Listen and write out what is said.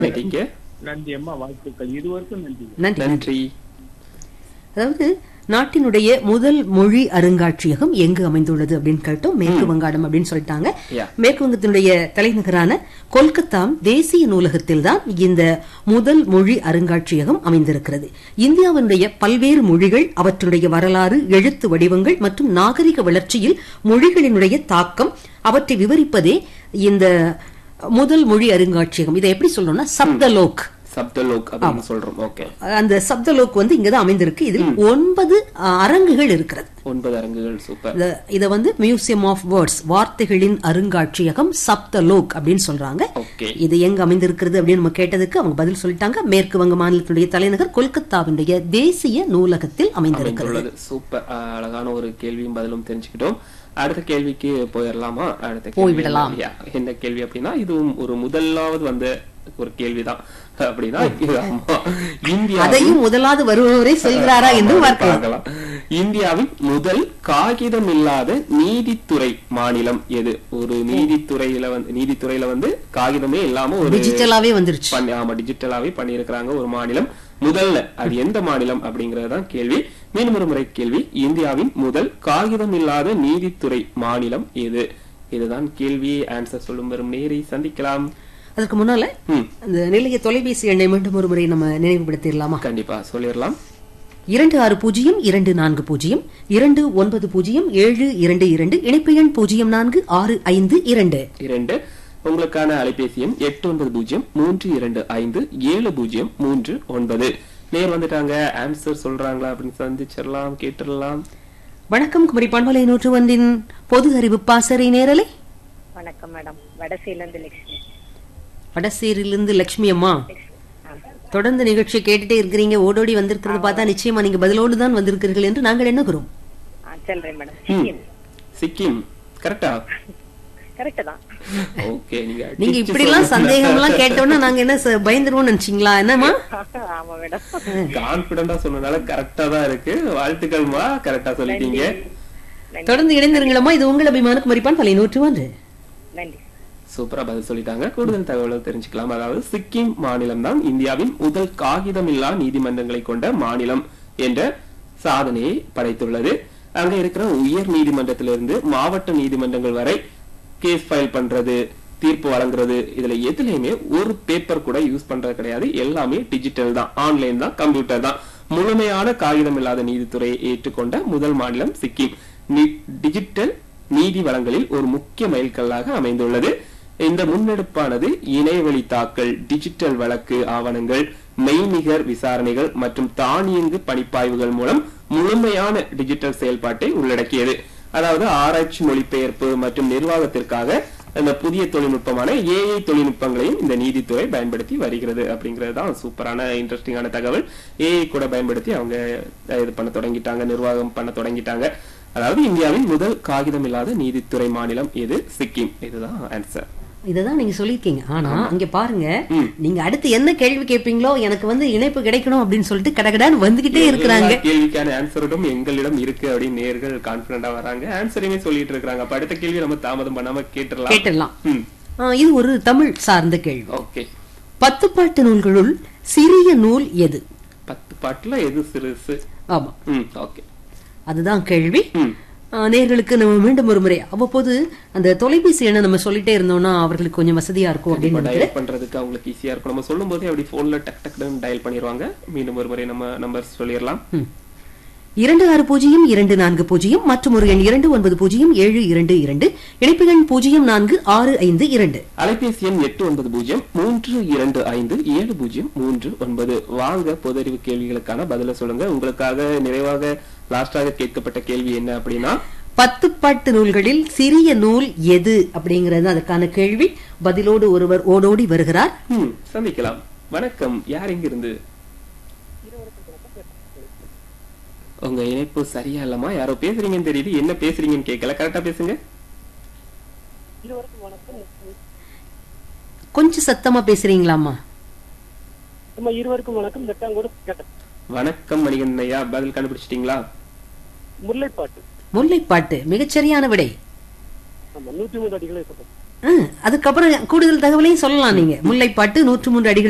நன்றிங்க நன்றி அம்மா வாழ்த்துக்கள் இதுவரைக்கும் நன்றி நன்றி நன்றி அதாவது நாட்டினுடைய முதல் மொழி அருங்காட்சியகம் எங்கு அமைந்துள்ளது அப்படின்னு கேட்டோம் மேற்கு வங்காளம் அப்படின்னு சொல்லிட்டாங்க Yeah. மேற்கு வங்கத்தினுடைய தலைநகரான கொல்கத்தா தேசிய நூலகத்தில் தான் இந்த முதல் மொழி அருங்காட்சியகம் அமைந்திருக்கிறது இந்தியாவினுடைய பல்வேறு மொழிகள் அவற்றுடைய வரலாறு எழுத்து வடிவங்கள் மற்றும் நாகரிக வளர்ச்சியில் மொழிகளினுடைய தாக்கம் அவற்றை விவரிப்பதே இந்த முதல் மொழி அருங்காட்சியகம் இதை எப்படி சொல்லணும்னா சப்தலோக் சப்தலோக் அப்படின்னு சொல்றோம் ஓகே அந்த சப்தலோக் வந்து இங்கதான் அமைந்திருக்கு இதில் ஒன்பது அஹ், அரங்குகள் இருக்கிறது ஒன்பது அரங்குகள் சூப்பர் இத- இத வந்து மியூசியம் ஆஃப் வேர்ட்ஸ் வார்த்தைகளின் அருங்காட்சியகம் சப்தலோக் அப்படின்னு சொல்றாங்க ஓகே இது எங்க அமைந்திருக்கிறது அப்படின்னு நம்ம கேட்டதுக்கு அவங்க பதில் சொல்லிட்டாங்க மேற்கு வங்க மாநிலத்தினுடைய தலைநகர் கொல்கத்தாவினுடைய தேசிய நூலகத்தில் அமைந்திருக்கிறது அமைந்துள்ளது சூப்பர் அஹ், அழகான ஒரு கேள்வியும் பதிலும் தெரிஞ்சுக்கிட்டோம் அடுத்த கேள்விக்கு போயிடலாமா அடுத்த கேள்வி போய்விடலாம். என்ன? Yeah. என்ன கேள்வி அப்படின்னா இதுவும் ஒரு முதலாவது வந்த ஒரு கேள்விதான் அப்படின்னா இது ஆமா. இந்தியா அதையும் முதலாவது வருபவரே சொல்கிறாரா என்று பார்க்கலாம் பார்க்கலாம். இந்தியாவின் முதல் காகிதம் இல்லாத நீதித்துறை மாநிலம் எது ஒரு நீதித்துறையில வந்து நீதித்துறையில வந்து காகிதமே இல்லாம ஒரு டிஜிட்டலாவே வந்துருச்சு பண்ணி ஆமா டிஜிட்டலாவே பண்ணியிருக்கிறாங்க ஒரு மாநிலம் முதல்ல அது எந்த மாநிலம் அப்படிங்கறதுதான் கேள்வி மீண்டும் ஒரு முறை கேள்வி இந்தியாவின் முதல் காகிதம் இல்லாத நீதித்துறை மாநிலம் எது இதுதான் கேள்வி ஆன்சர் சொல்லும் வரும் நேரை சந்திக்கலாம் அதற்கு முன்னால ம், அந்த நிலைய தொலைபேசி எண்ணை மீண்டும் ஒரு முறை நம்ம நினைவுபடுத்திடலாமா கண்டிப்பா சொல்லிடலாம் இரண்டு ஆறு பூஜ்ஜியம் இரண்டு நான்கு பூஜ்ஜியம் இரண்டு ஒன்பது பூஜ்ஜியம் ஏழு இரண்டு இரண்டு இணைப்பு எண் பூஜ்ஜியம் நான்கு ஆறு ஐந்து இரண்டு இரண்டு உங்களுக்கான அலைபேசி எண் எட்டு ஒன்பது பூஜ்ஜியம் மூன்று இரண்டு ஐந்து ஏழு பூஜ்ஜியம் மூன்று ஒன்பது நேர் வந்துட்டாங்க ஆன்சர் சொல்றாங்களா அப்படின்னு சந்திச்சிடலாம் கேட்டுடலாம் வணக்கம் குமரி பண்பலை நூற்று ஒன்றின் பொது அறிவு பாசறை நேரலை வணக்கம் மேடம் வடசையிலிருந்து லட்சுமி வடசேரியிலிருந்து லட்சுமி அம்மா ஆ. தொடர்ந்து நிகழ்ச்சியை கேட்டுட்டே இருக்கிறீங்க ஓடோடி வந்திருக்கிறது பார்த்தா நிச்சயமா நீங்க பதிலோடு தான் வந்திருக்கிறீர்கள் என்று நாங்கள் எண்ணுகிறோம் ஆ சொல்றேன் மேடம் ம். சிக்கிம் சிக்கிம் கரெக்டா கரெக்ட் தான் ஓகே நீங்க நீங்க அடிச்சு இப்படி எல்லாம் சொல்லுங்க. சந்தேகம் எல்லாம் கேட்டோம்னா நாங்க என்ன ச- பயந்துருவோம்னு நினைச்சீங்களா என்னம்மா ஆமா மேடம் கான்பிடண்டா சொன்னதால கரெக்டா தான் இருக்கு வாழ்த்துக்கள்மா கரெக்டா சொல்லிட்டீங்க நன்றி தொடர்ந்து இணைந்திருங்களம்மா இது உங்கள் அபிமான குமரிப்பான் பலை நூற்று ஒன்று நன்றி சூப்பரா பதில் சொல்லிட்டாங்க கூடுதல் தகவலை தெரிஞ்சுக்கலாம் அதாவது சிக்கிம் மாநிலம் தான் இந்தியாவின் முதல் காகிதமில்லா நீதிமன்றங்களை கொண்ட மாநிலம் என்ற சாதனையை படைத்துள்ளது அங்க இருக்கிற உயர் நீதிமன்றத்திலிருந்து மாவட்ட நீதிமன்றங்கள் வரை கேஸ் ஃபைல் பண்றது தீர்ப்பு வழங்குறது இதுல எதுலயுமே ஒரு பேப்பர் கூட யூஸ் பண்றது கிடையாது எல்லாமே டிஜிட்டல் தான் ஆன்லைன் தான் கம்ப்யூட்டர் தான் முழுமையான காகிதம் இல்லாத நீதித்துறையை ஏற்றுக்கொண்ட முதல் மாநிலம் சிக்கிம் நி- டிஜிட்டல் நீதி வளங்களில் ஒரு முக்கிய மைல்கல்லாக அமைந்துள்ளது இந்த முன்னெடுப்பானது இணையவழி தாக்கல் டிஜிட்டல் வழக்கு ஆவணங்கள் மெய்நிகர் விசாரணைகள் மற்றும் தானியங்கு பணிப்பாய்வுகள் மூலம் முழுமையான டிஜிட்டல் செயல்பாட்டை உள்ளடக்கியது அதாவது ஆராய்ச்சி மொழிபெயர்ப்பு மற்றும் நிர்வாகத்திற்காக இந்த புதிய தொழில்நுட்பமான ஏஐ தொழில்நுட்பங்களையும் இந்த நீதித்துறை பயன்படுத்தி வருகிறது அப்படிங்கிறது தான் சூப்பரான இன்ட்ரெஸ்டிங்கான தகவல் ஏஐ கூட பயன்படுத்தி அவங்க அஹ், இது பண்ண தொடங்கிட்டாங்க நிர்வாகம் பண்ண தொடங்கிட்டாங்க அதாவது இந்தியாவின் முதல் காகிதம் இல்லாத நீதித்துறை மாநிலம் எது சிக்கிம் இதுதான் ஆன்சர் இததான் நீங்க சொல்லிருக்கீங்க ஆனா இங்க பாருங்க ம். நீங்க அடுத்து என்ன கேள்வி கேட்பீங்களோ எனக்கு வந்து இணைப்பு கிடைக்கணும் அப்படின்னு சொல்லிட்டு கடகடான்னு வந்துகிட்டே இருக்கிறாங்க எல்லா கேள்விக்கான ஆன்சரும் எங்களிடம் இருக்கு அப்படின்னு நேர்கள் கான்பிடண்டா வராங்க ஆன்சரையுமே சொல்லிட்டு இருக்காங்க அப்ப அடுத்த கேள்வி நம்ம தாமதம் பண்ணாம கேட்டுடலாம் கேட்டுடலாம் ம் ஆ, இது ஒரு தமிழ் சார்ந்த கேள்வி ஓகே பத்து பாட்டு நூல்களுள் சிறிய நூல் எது பத்து பாட்டுல எது சிறுசு ஆமா ம் ஓகே அதுதான் கேள்வி ம் ஆ, நேயர்களுக்கு நம்ம மீண்டும் ஒரு முறை அவ்வப்போது அந்த தொலைபேசி எண்ணை நம்ம சொல்லிட்டே இருந்தோம்னா அவர்களுக்கு கொஞ்சம் வசதியா இருக்கும் அப்படின்னு நினைக்கிறேன் டயல் பண்றதுக்கு அவங்களுக்கு ஈஸியா இருக்கும் நம்ம சொல்லும் போதே அப்படி போன்ல டக் டக் டயல் பண்ணிடுவாங்க மீண்டும் ஒரு முறை நம்ம நம்பர் சொல்லிடலாம் ம். இரண்டு ஆறு பூஜ்ஜியம் இரண்டு நான்கு பூஜ்ஜியம் மற்றும் ஒரு எண் இரண்டு ஒன்பது பூஜ்ஜியம் ஏழு இரண்டு இரண்டு இணைப்பு எண் பூஜ்ஜியம் நான்கு ஆறு ஐந்து இரண்டு அலைபேசி எண் எட்டு ஒன்பது பூஜ்ஜியம் மூன்று இரண்டு ஐந்து ஏழு பூஜ்ஜியம் மூன்று ஒன்பது வாங்க பொதறிவு கேள்விகளுக்கான பதில சொல்லுங்க உங்களுக்காக நிறைவாக லாஸ்டாக கேட்கப்பட்ட கேள்வி என்ன அப்படின்னா பத்து பாட்டு நூல்களில் சிறிய நூல் எது அப்படிங்கிறது அதற்கான கேள்வி பதிலோடு ஒருவர் ஓடோடி வருகிறார் ம், சந்திக்கலாம் வணக்கம் யார் எங்க இருந்து உங்க இணைப்பு சரியா இல்லமா யாரோ பேசுறீங்கன்னு தெரியுது என்ன பேசுறீங்கன்னு கேட்கல கரெக்டா பேசுங்க கொஞ்சம் சத்தமா பேசுறீங்களாமா நம்ம இருவருக்கும் வணக்கம் நெட்டாங்கூட கேட்டேன் வணக்கம் மணிகண்டன் ஐயா பதில் கண்டுபிடிச்சிட்டீங்களா முல்லைப்பாட்டு முல்லைப்பாட்டு மிகச்சரியான விடை ஆமா நூத்தி மூணு அடிகளே சொல்றேன் ம், அதுக்கப்புறம் கூடுதல் தகவலையும் சொல்லலாம் நீங்க முல்லைப்பாட்டு நூற்று மூன்று அடிகள்